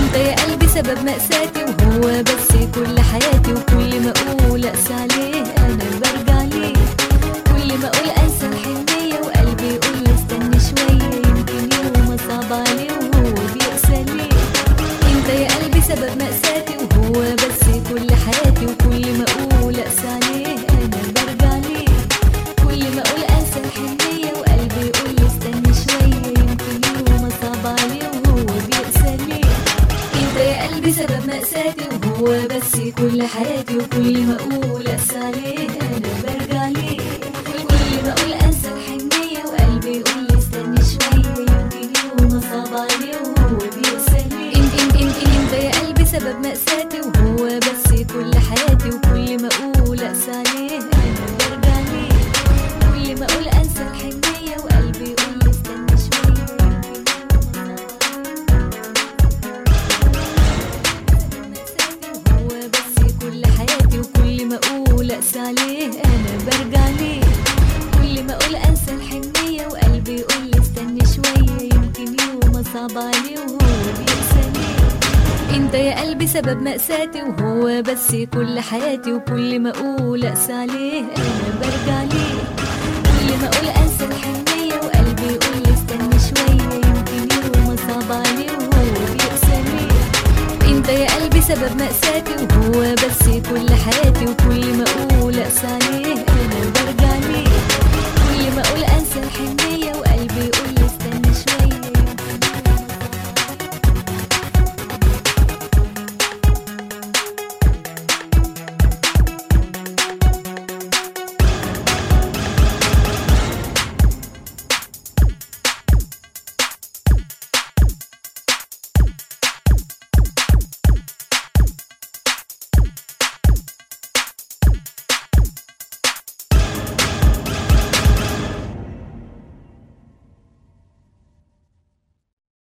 انت يا قلبي سبب مأساتي وهو بس كل حياتي وكل ما اقول اقسى عليه انا برجع ليه كل ما اقول انسى الحنية وقلبي يقول لي استنى شوية يمكن يوم اصعب عليه وهو بيقسى ليه انت يا قلبي سبب مأساتي وهو بس كل حياتي وكل ما اقول اقسى عليه انا برجع ليه كل ما اقول انسى الحنية وقلبي يقول لي استنى شوية يمكن يوم اصعب عليه وهو بيقسى ليه انت يا قلبي سبب مأساتي وهو بس كل حياتي وكل ما اقول اقسى عليه انا برجع ليه كل ما اقول انسى الحنية وقلبي يقول لي استنى شوية يمكن يوم اصعب عليه وهو بيقسى ليه انت انت انت انت يا قلبي سبب مأساتي وهو بس كل حياتي وكل ما اقول اقسى عليه انا برجع ليه كل ما اقول انسى الحنية وقلبي يقول لي استنى شوية يمكن هو بس كل حياتي وكل ما اقول اقسى عليه انا برجع ليه كل ما اقول انسى الحنية وقلبي يقول لي استنى شوية يمكن يوم اصعب عليه وهو بيقسى ليه انت يا قلبي سبب مأساتي وهو بس كل حياتي وكل ما اقول اقسى عليه انا برجع ليه كل ما اقول انسى الحنية وقلبي يقول لي استنى شوية يمكن يوم اصعب عليه وهو بيقسى ليه انت يا قلبي سبب مأساتي وهو بس كل حياتي وكل ما اقول اقسى عليه انا برجع ليه كل ما اقول انسى الحنية وقلبي يقول